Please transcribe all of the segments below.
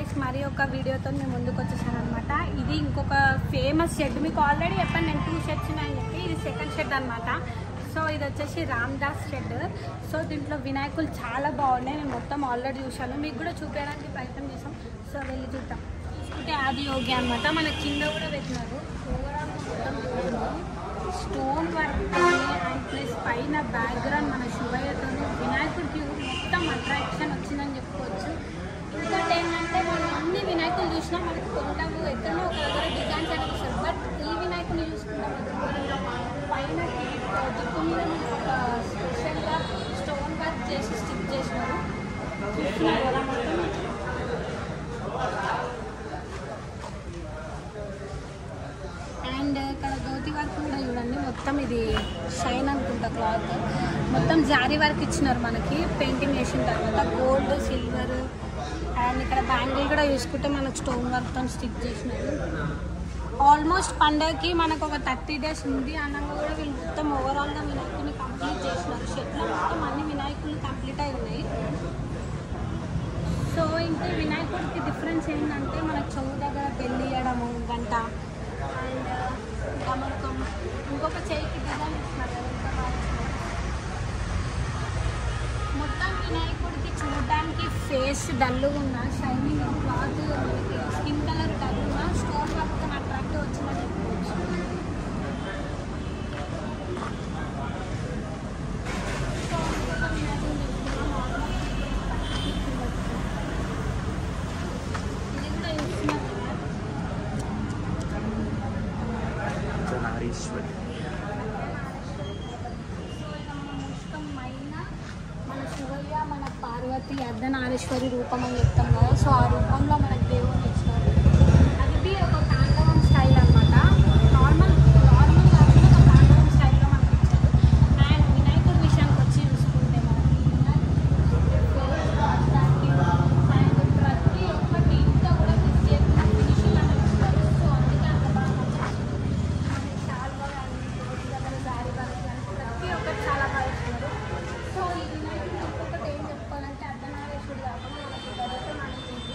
Friends మరి ఒక వీడియోతో మేము ముందుకు వచ్చేసాను అనమాట ఇది ఇంకొక ఫేమస్ షెడ్ మీకు ఆల్రెడీ చెప్పాను నేను టూ షెడ్స్ ఉన్నాయని చెప్పి ఇది సెకండ్ షెడ్ అనమాట సో ఇది వచ్చేసి రామ్ దాస్ షెడ్ సో దీంట్లో వినాయకులు చాలా బాగున్నాయి నేను మొత్తం ఆల్రెడీ చూశాను మీకు కూడా చూపించడానికి ప్రయత్నం చేసాం సో వెళ్ళి చూద్దాం చూసుకుంటే ఆది యోగి అనమాట మన కింద కూడా పెట్టినారు ఓవరాల్ మొత్తం చూడండి. స్టోన్ వర్క్ అండ్ ప్లస్ పైన బ్యాక్గ్రౌండ్ మన శివయ్యతో వినాయకుడికి మొత్తం అట్రాక్షన్ వచ్చిందని చెప్పుకోవచ్చు ఇంకోటి ఏంటంటే మనం అన్ని వినాయకులు చూసినా మనకి కొంటాము ఎక్కడో ఒక దగ్గర డిజైన్స్ అనేవి వస్తారు బట్ ఈ వినాయకుని చూసుకుంటాం పైన జిప్పు మీద మనకి ఒక స్పెషల్గా స్టోన్ వర్క్ చేసి స్టిక్ చేసినారు చూస్తున్నారు కదా మొత్తం అండ్ ఇక్కడ ధోతి వర్క్ కూడా చూడండి మొత్తం ఇది షైన్ అనుకుంటా క్లాత్ మొత్తం జారీ వర్క్ ఇచ్చినారు మనకి పెయింటింగ్ వేసిన తర్వాత గోల్డ్ సిల్వర్ అండ్ ఇక్కడ బ్యాంగిల్ కూడా చూసుకుంటే మనకు స్టోన్ వర్క్తో స్టిక్ చేసినారు ఆల్మోస్ట్ పండగకి మనకు ఒక థర్టీ డేస్ ఉంది అన్నగా కూడా వీళ్ళు మొత్తం ఓవరాల్గా వినాయకుని కంప్లీట్ చేసినారు షెట్లో మొత్తం అన్ని వినాయకులు కంప్లీట్ అయి ఉన్నాయి సో ఇంకా ఈ వినాయకుడికి డిఫరెన్స్ ఏంటంటే మనకు చెవు దగ్గర బెల్లి ఇవ్వడము గంట అండ్ ఇంకా మనకు ఇంకొక చేయికి డిజైన్ ఇస్తున్నారు కదా, ఇంకా బాగా ఇస్తున్నారు. మొత్తం వినాయకుడికి చూడడానికి ఫేస్ డల్గా ఉన్న షైనింగ్ క్లాత్ మనకి స్కిన్ కలర్ డల్ ఉన్న స్టోన్ వర్క్ అట్రాక్ట్ వచ్చిందని చెప్పుకోవచ్చు సో ఇంకొక వినాయకుడు చెప్తున్నాం ఇది కూడా చూస్తున్నారు కదా అర్ధనారీశ్వరి ముష్టమైన మన శివయ్య మన పార్వతి అర్ధనారీశ్వరి రూపం అని చెప్తాం కదా సో ఆ రూపంలో మనకు దేవుడు ఇచ్చినారు అది బి ఒక తాండవం స్టైల్ అనమాట నార్మల్ నార్మల్ కాకుండా ఒక తాండవం స్టైల్లో మనకి ఇచ్చారు అండ్ వినాయకుడి విషయానికి వచ్చి చూసుకుంటే మనకి అండ్ ప్రతి ఒక్కటి ఇంట్లో కూడా ఫిక్స్ చేసిన ఫినిషింగ్ అనేది ఇస్తారు సో అందుకే అంత బాగా నచ్చేస్తుంది మనకి శాల్వా కానీ రోజు దగ్గర శారీ వర్క్ కానీ ప్రతి ఒక్కటి చాలా బాగా ఇస్తున్నారు సో ఈ వినాయకుడు ఇంకొకటి ఏం చెప్పాలంటే అర్ధనారేశ్వరుడు కాకుండా మనకి గదితో మనకి ఇది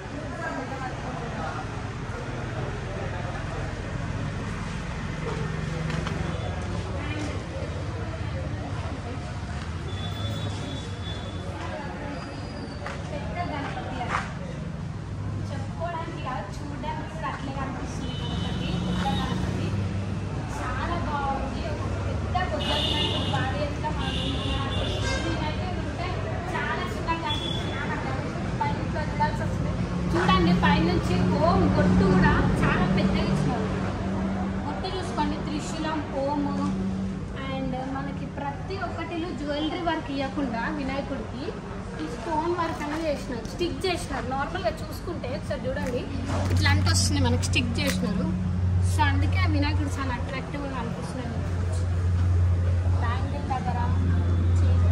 పెద్ద గణపతి అది. చెప్పుకోవడానికి కాదు చూడడానికి కూడా అట్లే కనిపిస్తుంది గణపతి పెద్ద గణపతి చాలా బాగుంది ఒక పెద్ద కొత్త వినాయకుడు బాడీ ఎంత వినాయకుడు ఉంటే చాలా చిన్నగా కనిపిస్తుంది నాకు అట్లా అనిపిస్తుంది. పైనుంచి వదలాల్సి వస్తుంది చూడండి పైనుంచి ఓం గొట్టు కూడా చాలా పెద్దగా ఇచ్చినారు గొట్టు చూసుకోండి త్రిశూలం ఓము అండ్ మనకి ప్రతి ఒక్కటిలో జ్యువెలరీ వర్క్ ఇవ్వకుండా వినాయకుడికి ఈ స్టోన్ వర్క్ అనేది చేసినారు స్టిక్ చేసినారు నార్మల్గా చూసుకుంటే ఒకసారి చూడండి ఇట్లా అంటే వస్తుంది మనకి స్టిక్ చేసినారు సో అందుకే ఆ వినాయకుడు చాలా అట్రాక్టివ్గా అనిపిస్తున్నాయి బ్యాంగిల్ దగ్గర చేతి.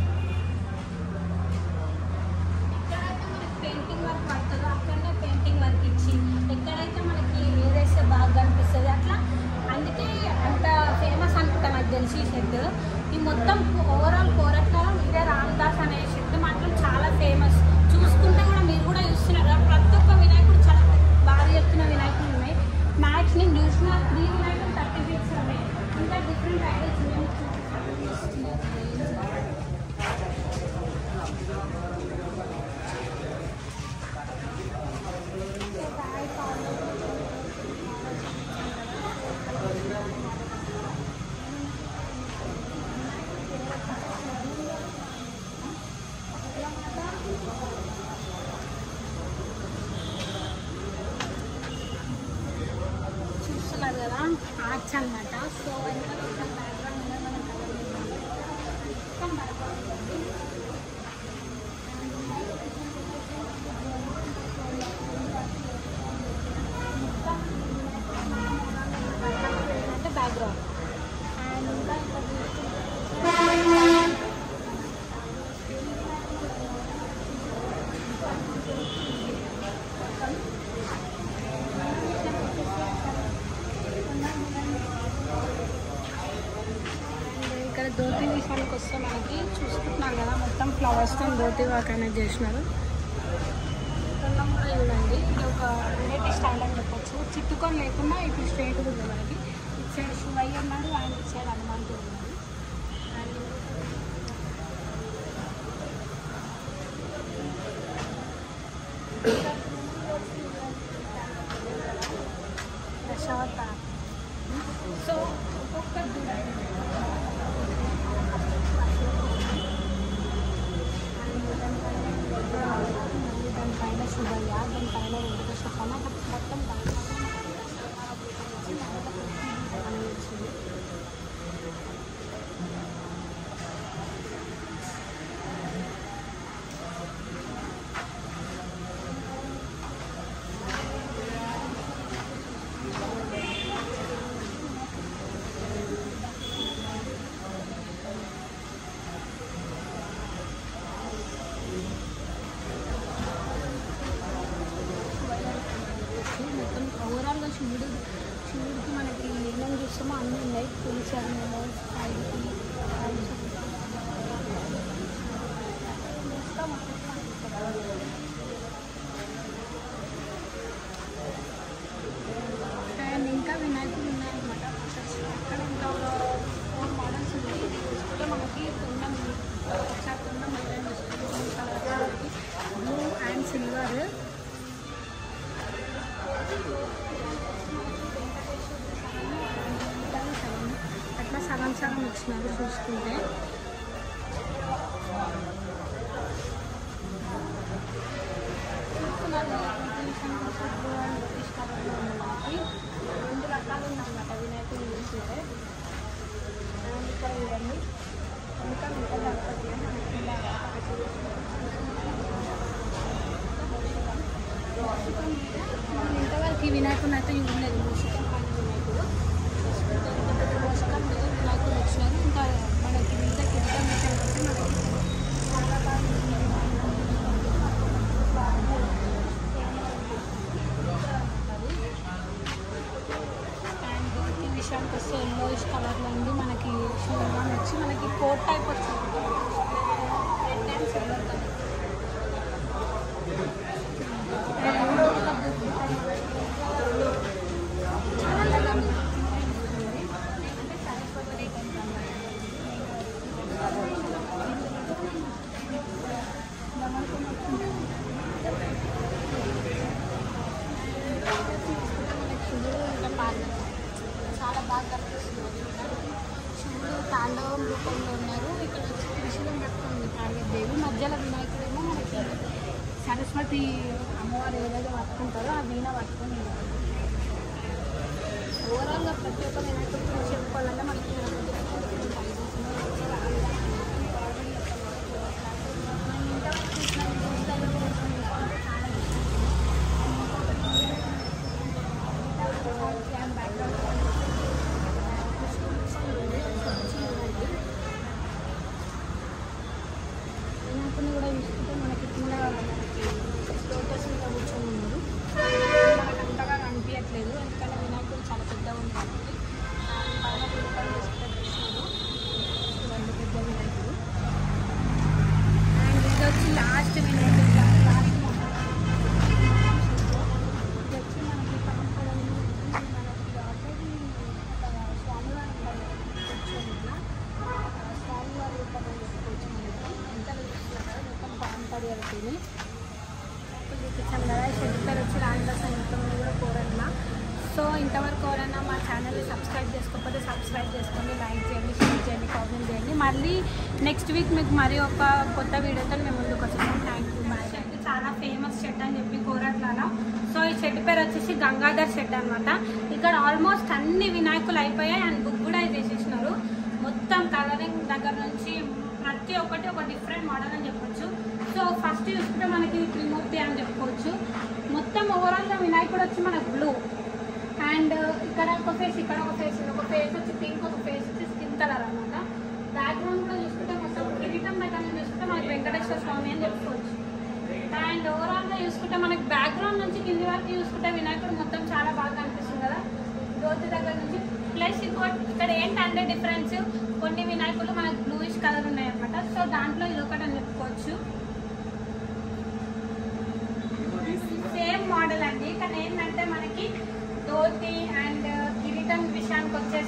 ఎక్కడైతే మనకి పెయింటింగ్ వర్క్ పడుతుందో అక్కడనే పెయింటింగ్ వర్క్ ఇచ్చి ఎక్కడైతే మనకి ఏదైతే బాగా కనిపిస్తుంది అట్లా అందుకే అంత ఫేమస్ అనుకుంటా నాకు తెలిసి ఈ షెడ్ ఈ మొత్తం ఓవరాల్ కోరట్లలో ఇదే రామదాస్ అనే షెడ్ మాత్రం చాలా ఫేమస్ చూసుకుంటే కూడా మీరు కూడా చూస్తున్నారు కదా, ప్రతి ఒక్క వినాయకుడు చాలా బాగా చెప్తున్న వినాయకులు ఉన్నాయి మ్యాక్స్ నేను చూసిన త్రీ వినాయకులు థర్టీ ఫిక్స్ ఉన్నాయి ఇంకా డిఫరెంట్ ఐడియాస్ ఉన్నాయి చూస్తున్నారు కదా ఆర్ట్స్ అనమాట సో వెనకాల ఒక background మీద మనం colour చేసాము. మొత్తం background ఉంది. అంటే బ్యాక్గ్రౌండ్ అండ్ ఇంకా ఇక్కడ ఇక్కడ ధోతి విషయానికి వస్తే మనకి చూసుకుంటున్నారు కదా మొత్తం ఫ్లవర్స్తో ధోతి వర్క్ అనేది చేసినారు ఇక్కడ కూడా లేకుండా ఇప్పుడు స్ట్రైట్గా ఉంది మనకి ఇటు సైడ్ శివయ్య ఉన్నాడు అండ్ ఇటు సైడ్ హనుమంతుడు ఉన్నాడు అండ్ దశావతార సో ఒక్కొక్క చూడండి దానిపైన శుభయ్య దానిపైన వెంకటేశ్వర స్వామి అక్కడ మొత్తం వచ్చింది మొత్తం ఓవరాల్గా శివుడు శివుడికి మనకి ఏమేమి చూస్తామో అన్నీ ఉన్నాయి తులసి అండ్ ఇంకా వినాయకులు ఉన్నాయన్నమాట అక్కడ ఇంకా ఫోర్ మోడల్స్ ఉన్నాయి ఇది చూసుకుంటే మనకి తొండం ఒకసారి తొండం డిజైన్ చూసుకుంటే బ్లూ అండ్ సిల్వర్ అట్లా సగం సగం ఇచ్చినారు చూసుకుంటే రెండు రకాలు ఉన్నాయన్నమాట వినాయకుడు చూసుకుంటే అండ్ ఇక్కడ ఇవన్నీ ఇంకా ఇంకా గణపతి అని మనకి ఇలా ఇంతవరకు ఈ వినాయకుడిని అయితే చూడలేదు మూషికం పైన వినాయకుడు ఇంత పెద్ద మూషికం మీద వినాయకుడు వచ్చినారు ఇంకా మనకి మీద కింద మిషన్ కంటే మనకి చాలా అండ్ ఈ విషయానికి వస్తే ఎల్లోయిష్ కలర్లో ఉంది మనకి షూర్గా వచ్చి మనకి కోట్ టైప్ వచ్చింది రెడ్ అండ్ సిల్వర్ కలర్ చాలా బాగా కనిపిస్తుంది శివుడు తాండవం రూపంలో ఉన్నారు ఇక్కడ వచ్చి త్రిశూలం పట్టుకుంది పార్వతీదేవి మధ్యలో వినాయకుడేమో మనకి సరస్వతి అమ్మవారు ఏదైతే పట్టుకుంటారో ఆ వీణ పట్టుకొని ఉన్నారు. ఓవరాల్గా ప్రతి ఒక్క వినాయకుడి గురించి చెప్పుకోవాలంటే మనకి వినాయకుడిని కూడా చూసుకుంటే మనకి కింద మనకి లోటస్ మీద కూర్చొని ఉన్నారు మనకు అంతగా కనిపించట్లేదు ఎందుకంటే వినాయకుడు చాలా పెద్దగా ఉంది కాబట్టి దాని పైన రూపాయలు చేసుకుంటే కృష్ణుడు రెండు పెద్ద వినాయకుడు అండ్ ఇది వచ్చి లాస్ట్ వినాయకుడు లాస్ట్ ఇది వచ్చి మనకి పక్కన మనకి ఆల్రెడీ ఒక స్వామివారు ఉన్నారు కూర్చొని ఇట్లా. ఆ స్వామివారి రూపంలో చెప్పుకోవచ్చు మనకి ఎంత చూస్తున్నారు కదా మొత్తం బాగుంటుంది కాబట్టి ఇప్పుడు చూపించాను కదా ఈ షెడ్ పేరు వచ్చి రామదాస్ ఇంట్లో కూడా కోరన్నా సో ఇంతవరకు ఎవరైనా మా ఛానల్ని సబ్స్క్రైబ్ చేసుకోకపోతే సబ్స్క్రైబ్ చేసుకోండి లైక్ చేయండి షేర్ చేయండి కామెంట్ చేయండి మళ్ళీ నెక్స్ట్ వీక్ మీకు మరి ఒక కొత్త వీడియోతో మేము ముందుకు వచ్చేసాం థ్యాంక్ యూ బాయ్ షెడ్ చాలా ఫేమస్ షెడ్ అని చెప్పి కోరట్లలో సో ఈ షెడ్ పేరు వచ్చేసి గంగాధర్ షెడ్ అనమాట ఇక్కడ ఆల్మోస్ట్ అన్ని వినాయకులు అయిపోయాయి అండ్ బుక్ కూడా చేసేసినారు మొత్తం కలరింగ్ దగ్గర నుంచి ప్రతి ఒక్కటి ఒక డిఫరెంట్ మోడల్ అని చెప్పొచ్చు సో ఫస్ట్ చూసుకుంటే మనకి త్రిమూర్తి అని చెప్పుకోవచ్చు మొత్తం ఓవరాల్గా వినాయకుడు వచ్చి మనకు బ్లూ అండ్ ఇక్కడ ఒక ఫేస్ ఇక్కడ ఒక ఫేస్ ఒక ఫేస్ వచ్చి పింక్ ఒక ఫేస్ వచ్చి స్కిన్ కలర్ అనమాట బ్యాక్గ్రౌండ్ కూడా చూసుకుంటే మొత్తం కిరీటం దగ్గర నుంచి చూసుకుంటే మనకి వెంకటేశ్వర స్వామి అని చెప్పుకోవచ్చు అండ్ ఓవరాల్గా చూసుకుంటే మనకి బ్యాక్గ్రౌండ్ నుంచి కింది వరకు చూసుకుంటే వినాయకుడు మొత్తం చాలా బాగా కనిపిస్తుంది కదా జ్యోతి దగ్గర నుంచి ప్లస్ ఇంకోటి ఇక్కడ ఏంటంటే డిఫరెన్స్ కొన్ని వినాయకులు మనకు బ్లూయిష్ కలర్ ఉన్నాయన్నమాట సో దాంట్లో ఇది ఒకటి అని చెప్పుకోవచ్చు సేమ్ మోడల్ అండి కానీ ఏంటంటే మనకి ధోతి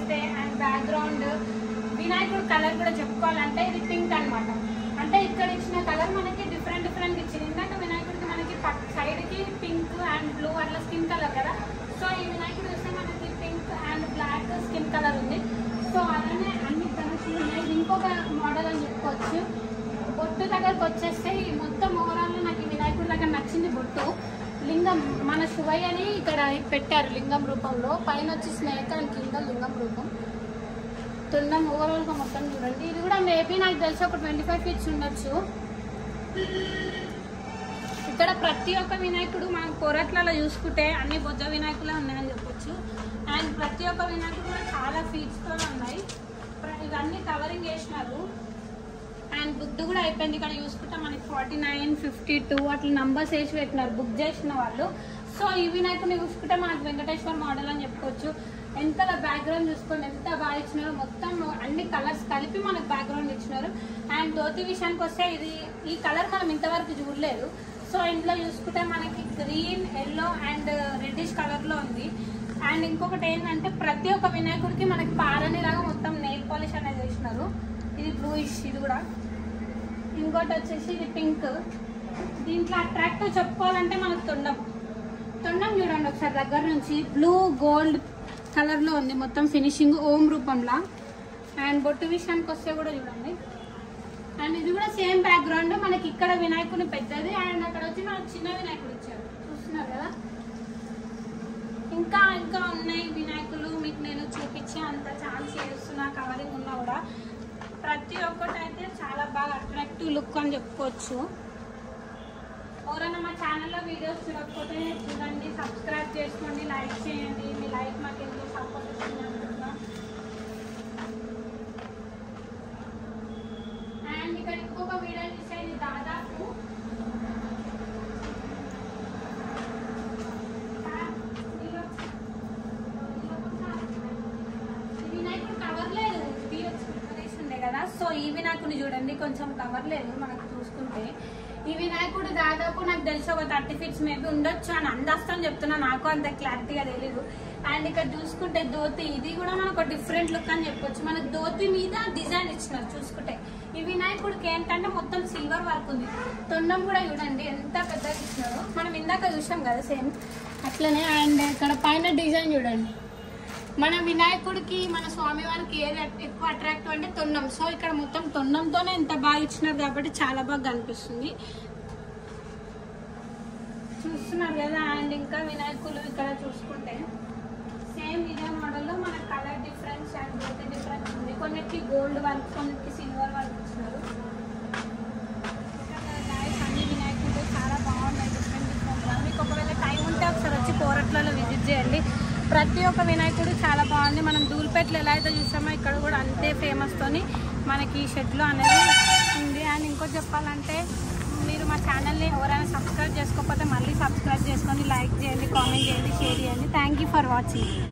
వచ్చేస్తే అండ్ బ్యాక్గ్రౌండ్ వినాయకుడు కలర్ కూడా చెప్పుకోవాలంటే ఇది పింక్ అన్నమాట అంటే ఇక్కడ ఇచ్చిన కలర్ మనకి డిఫరెంట్ డిఫరెంట్ ఇచ్చింది ఇందాక వినాయకుడికి మనకి సైడ్ కి పింక్ అండ్ బ్లూ అట్లా స్కిన్ కలర్ కదా సో ఈ వినాయకుడు చూస్తే మనకి pink and black skin colour ఉంది సో అలానే అన్ని కలర్స్ ఉన్నాయి ఇది ఇంకొక మోడల్ అని చెప్పుకోవచ్చు బొట్టు దగ్గరకు వచ్చేస్తే ఈ మొత్తం ఓవరాల్ నాకు ఈ వినాయకుడి దగ్గర నచ్చింది బొట్టు లింగం మన శివయ్యని ఇక్కడ పెట్టారు లింగం రూపంలో పైన వచ్చి స్నేక్ అండ్ కింద లింగం రూపం తుండం ఓవరాల్ గా మొత్తం చూడండి ఇది కూడా మేబీ నాకు తెలిసి ఒక ట్వంటీ ఫైవ్ ఫీట్స్ ఉండొచ్చు ఇక్కడ ప్రతి ఒక్క వినాయకుడు మనం కోరట్లలో చూసుకుంటే అన్ని బొజ్జ వినాయకులే ఉన్నాయని చెప్పొచ్చు అండ్ ప్రతి ఒక్క వినాయకుడు కూడా చాలా feats తో ఉన్నాయి ప్ర- ఇవన్నీ కవరింగ్ చేసినారు అండ్ బుక్ కూడా అయిపోయింది ఇక్కడ చూసుకుంటే మనకి ఫార్టీ నైన్ ఫిఫ్టీ టూ అట్లా నంబర్స్ వేసి పెట్టినారు బుక్ చేసిన వాళ్ళు సో ఈ వినాయకుడిని చూసుకుంటే మనకి వెంకటేశ్వర మోడల్ అని చెప్పుకోవచ్చు ఎంత బ్యాక్గ్రౌండ్ చూసుకోండి ఎంత బాగా ఇచ్చినారు మొత్తం అన్ని కలర్స్ కలిపి మనకు బ్యాక్గ్రౌండ్ ఇచ్చినారు అండ్ ధోతి విషయానికి వస్తే ఇది ఈ కలర్ మనం ఇంతవరకు చూడలేదు సో ఇంట్లో చూసుకుంటే మనకి green yellow and reddish colour లో ఉంది అండ్ ఇంకొకటి ఏంటంటే ప్రతి ఒక్క వినాయకుడికి మనకి పారని లాగా మొత్తం నెయిల్ పాలిష్ అనేది వేసినారు ఇది బ్లూయిష్ ఇది కూడా ఇంకోటి వచ్చేసి ఇది పింక్ దీంట్లో అట్రాక్టివ్ చెప్పుకోవాలంటే మనకు తొండం తొండం చూడండి ఒకసారి దగ్గర నుంచి బ్లూ గోల్డ్ కలర్ లో ఉంది మొత్తం ఫినిషింగ్ ఓం రూపంలా అండ్ బొట్టు విషయానికి వస్తే కూడా చూడండి అండ్ ఇది కూడా సేమ్ బ్యాక్గ్రౌండ్ మనకి ఇక్కడ వినాయకుని పెద్దది అండ్ అక్కడ వచ్చి మనకు చిన్న వినాయకుడు ఇచ్చారు చూస్తున్నారు కదా ఇంకా ఇంకా ఉన్నాయి వినాయకులు మీకు నేను చూపించే అంత ఛాన్స్ చేస్తున్నా కవరింగ్ ఉన్నా కూడా ప్రతి ఒక్కటి అయితే చాలా బాగా అట్రాక్టివ్ లుక్ అని చెప్పుకోవచ్చు ఎవరైనా మా ఛానల్లో వీడియోస్ చూడకపోతే చూడండి సబ్స్క్రైబ్ చేసుకోండి లైక్ చేయండి మీ లైక్ మాకు ఎంతో సపోర్ట్ ఇస్తుంది అనుకుంటున్నా అండ్ ఇక్కడ ఇంకొక వీడియో చూసేది దాదాపు ఈ వినాయకుడు కవర్ లేదు ప్రిపరేషన్ ఉండే కదా సో ఈ వినాయకుడిని చూడండి కొంచెం కవర్ లేదు మనకు చూసుకుంటే ఈ వినాయకుడు దాదాపు నాకు తెలిసి ఒక థర్టీ ఫీట్స్ మేబీ ఉండొచ్చు అని అందస్తం చెప్తున్నా నాకు అంత క్లారిటీగా తెలియదు అండ్ ఇక్కడ చూసుకుంటే ధోతి ఇది కూడా మనకు ఒక డిఫరెంట్ లుక్ అని చెప్పొచ్చు మనకు ధోతి మీద డిజైన్ ఇచ్చినారు చూసుకుంటే ఈ వినాయకుడికి ఏంటంటే మొత్తం సిల్వర్ వర్క్ ఉంది తొండం కూడా చూడండి ఎంత పెద్దగా ఇచ్చినారు మనం ఇందాక చూసాం కదా సేమ్ అట్లనే అండ్ ఇక్కడ పైన డిజైన్ చూడండి మన వినాయకుడికి మన స్వామివారికి ఏది అట్- ఎక్కువ అట్రాక్టివ్ అంటే తొండం సో ఇక్కడ మొత్తం తొండంతోనే ఎంత బాగా ఇచ్చినారు కాబట్టి చాలా బాగా కనిపిస్తుంది చూస్తున్నారు కదా అండ్ ఇంకా వినాయకులు ఇక్కడ చూసుకుంటే సేమ్ ఇదే మోడల్లో మన colour difference and beauty difference ఉంది కొన్నిటికి గోల్డ్ వర్క్ కొన్నిటికి సిల్వర్ వర్క్ ఇచ్చినారు ఇక్కడ guys అన్ని వినాయకులు చాలా బాగున్నాయి డిఫరెంట్ డిఫరెంట్గా మీకు ఒకవేళ టైం ఉంటే ఒకసారి వచ్చి కోరట్లలో విజిట్ చేయండి ప్రతి ఒక్క వినాయకుడు చాలా బాగుంది మనం దూల్పేటలో ఎలా అయితే చూసామో ఇక్కడ కూడా అంతే ఫేమస్తోని మనకి ఈ షెడ్లో అనేది ఉంది అండ్ ఇంకోటి చెప్పాలంటే మీరు మా ఛానల్ని ఎవరైనా సబ్స్క్రైబ్ చేసుకోకపోతే మళ్ళీ సబ్స్క్రైబ్ చేసుకోండి లైక్ చేయండి కామెంట్ చేయండి షేర్ చేయండి థ్యాంక్ యూ ఫర్ వాచింగ్